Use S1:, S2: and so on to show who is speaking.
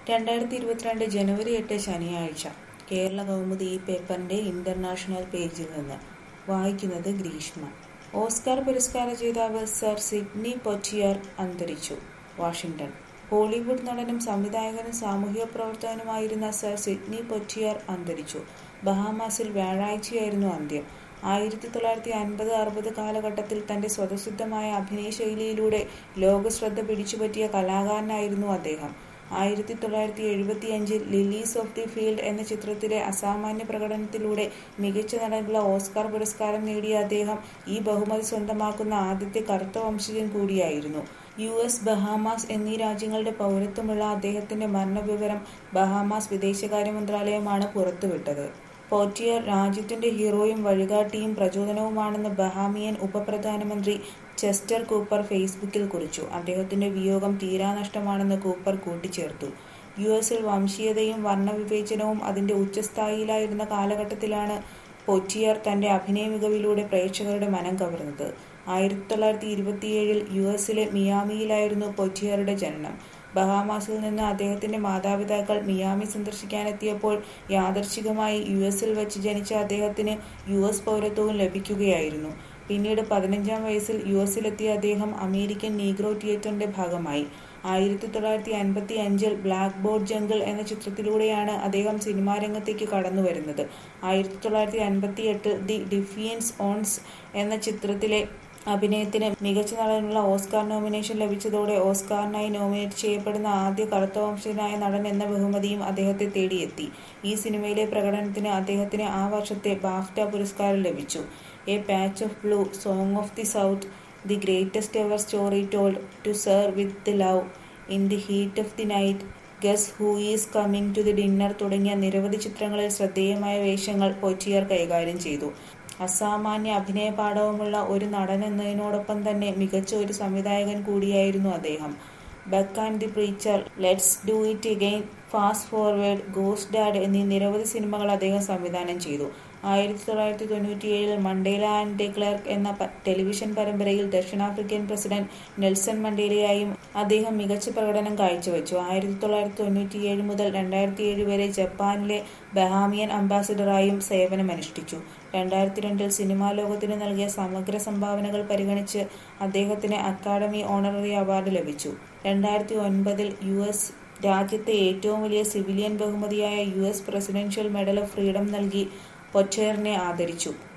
S1: രണ്ടായിരത്തി ഇരുപത്തിരണ്ട് ജനുവരി എട്ട് ശനിയാഴ്ച കേരള കൗമുദി ഈ പേപ്പറിന്റെ ഇന്റർനാഷണൽ പേജിൽ നിന്ന് വായിക്കുന്നത് ഗ്രീഷ്മ ഓസ്കാർ പുരസ്കാര ജേതാവ് സർ സിഡ്നി പൊറ്റിയർ അന്തരിച്ചു വാഷിംഗ്ടൺ ഹോളിവുഡ് നടനും സംവിധായകനും സാമൂഹിക പ്രവർത്തകനുമായിരുന്ന സർ സിഡ്നി പൊറ്റിയർ അന്തരിച്ചു ബഹാമാസിൽ വ്യാഴാഴ്ചയായിരുന്നു അന്ത്യം ആയിരത്തി തൊള്ളായിരത്തി അൻപത് അറുപത് കാലഘട്ടത്തിൽ തന്റെ സ്വതസിദ്ധമായ അഭിനയ ശൈലിയിലൂടെ ലോകശ്രദ്ധ പിടിച്ചുപറ്റിയ കലാകാരനായിരുന്നു അദ്ദേഹം ആയിരത്തി തൊള്ളായിരത്തി എഴുപത്തിയഞ്ചിൽ ലിലീസ് ഓഫ് ദി ഫീൽഡ് എന്ന ചിത്രത്തിലെ അസാമാന്യ പ്രകടനത്തിലൂടെ മികച്ച നടനുള്ള ഓസ്കാർ പുരസ്കാരം നേടിയ അദ്ദേഹം ഈ ബഹുമതി സ്വന്തമാക്കുന്ന ആദ്യത്തെ കറുത്ത വംശജൻ കൂടിയായിരുന്നു യു എസ് ബഹാമാസ് എന്നീ രാജ്യങ്ങളുടെ പൗരത്വമുള്ള അദ്ദേഹത്തിന്റെ മരണവിവരം ബഹാമാസ് വിദേശകാര്യ മന്ത്രാലയമാണ് പുറത്തുവിട്ടത് പോറ്റിയർ രാജ്യത്തിന്റെ ഹീറോയും വഴികാട്ടിയും പ്രചോദനവുമാണെന്ന് ബഹാമിയൻ ഉപപ്രധാനമന്ത്രി ചെസ്റ്റർ കൂപ്പർ ഫേസ്ബുക്കിൽ കുറിച്ചു അദ്ദേഹത്തിന്റെ വിയോഗം തീരാനഷ്ടമാണെന്ന് കൂപ്പർ കൂട്ടിച്ചേർത്തു യു എസിൽ വംശീയതയും വർണ്ണവിവേചനവും അതിന്റെ ഉച്ചസ്ഥായിയിലായിരുന്ന കാലഘട്ടത്തിലാണ് പൊറ്റിയർ തന്റെ അഭിനയ മികവിലൂടെ പ്രേക്ഷകരുടെ മനം കവർന്നത് ആയിരത്തി തൊള്ളായിരത്തി ഇരുപത്തിയേഴിൽ യു എസിലെ മിയാമിയിലായിരുന്നു പൊറ്റിയറുടെ ജനനം ബഹാമാസിൽ നിന്ന് അദ്ദേഹത്തിന്റെ മാതാപിതാക്കൾ മിയാമി സന്ദർശിക്കാനെത്തിയപ്പോൾ യാദർച്ഛികമായി യു എസിൽ വെച്ച് ജനിച്ച അദ്ദേഹത്തിന് യു എസ് പൗരത്വവും ലഭിക്കുകയായിരുന്നു പിന്നീട് പതിനഞ്ചാം വയസ്സിൽ യു എസിലെത്തിയ അദ്ദേഹം അമേരിക്കൻ നീഗ്രോ തിയേറ്ററിന്റെ ഭാഗമായി ആയിരത്തി തൊള്ളായിരത്തി അൻപത്തി അഞ്ചിൽ ബ്ലാക്ക് ബോർഡ് ജംഗിൾ എന്ന ചിത്രത്തിലൂടെയാണ് അദ്ദേഹം സിനിമാ രംഗത്തേക്ക് കടന്നുവരുന്നത് ആയിരത്തി തൊള്ളായിരത്തി അൻപത്തി എട്ടിൽ ദി ഡിഫിയൻസ് ഓൺസ് എന്ന ചിത്രത്തിലെ അഭിനയത്തിന് മികച്ച നടനുള്ള ഓസ്കാർ നോമിനേഷൻ ലഭിച്ചതോടെ ഓസ്കാറിനായി നോമിനേറ്റ് ചെയ്യപ്പെടുന്ന ആദ്യ കറുത്തവംശജനായ നടൻ എന്ന ബഹുമതിയും അദ്ദേഹത്തെ തേടിയെത്തി ഈ സിനിമയിലെ പ്രകടനത്തിന് അദ്ദേഹത്തിന് ആ വർഷത്തെ ബാഫ്റ്റ പുരസ്കാരം ലഭിച്ചു a patch of blue song of the south the greatest ever story told to serve with the love in the heat of the night guess who is coming to the dinner തുടങ്ങിയ നിരവധി ചിത്രങ്ങളിൽ ശ്രദ്ധേയമായ വേഷങ്ങൾ പൊച്ചിയർ കൈകാര്യം ചെയ്തു അസാമാന്യ അഭിനയ പാഠവുമുള്ള ഒരു നടൻ എന്നതിനോടൊപ്പം തന്നെ മികച്ച ഒരു സംവിധായകൻ കൂടിയായിരുന്നു അദ്ദേഹം Buck and the preacher let's do it again fast forward ghost dad എന്നീ നിരവധി സിനിമകൾ അദ്ദേഹം സംവിധാനം ചെയ്തു ആയിരത്തി തൊള്ളായിരത്തി തൊണ്ണൂറ്റിയേഴിൽ മണ്ടേല ആൻഡ് ഡെ ക്ലർക്ക് എന്ന ടെലിവിഷൻ പരമ്പരയിൽ ദക്ഷിണാഫ്രിക്കൻ പ്രസിഡന്റ് നെൽസൺ മണ്ടേലയായും അദ്ദേഹം മികച്ച പ്രകടനം കാഴ്ചവെച്ചു ആയിരത്തി തൊള്ളായിരത്തി തൊണ്ണൂറ്റിയേഴ് മുതൽ രണ്ടായിരത്തി ഏഴ് വരെ ജപ്പാനിലെ ബഹാമിയൻ അംബാസിഡറായും സേവനമനുഷ്ഠിച്ചു രണ്ടായിരത്തി രണ്ടിൽ സിനിമാ ലോകത്തിന് നൽകിയ സമഗ്ര സംഭാവനകൾ പരിഗണിച്ച് അദ്ദേഹത്തിന് അക്കാദമി ഓണററി അവാർഡ് ലഭിച്ചു രണ്ടായിരത്തി ഒൻപതിൽ യു എസ് രാജ്യത്തെ ഏറ്റവും വലിയ സിവിലിയൻ ബഹുമതിയായ U S presidential medal of freedom നൽകി പൊച്ചേറിനെ ആദരിച്ചു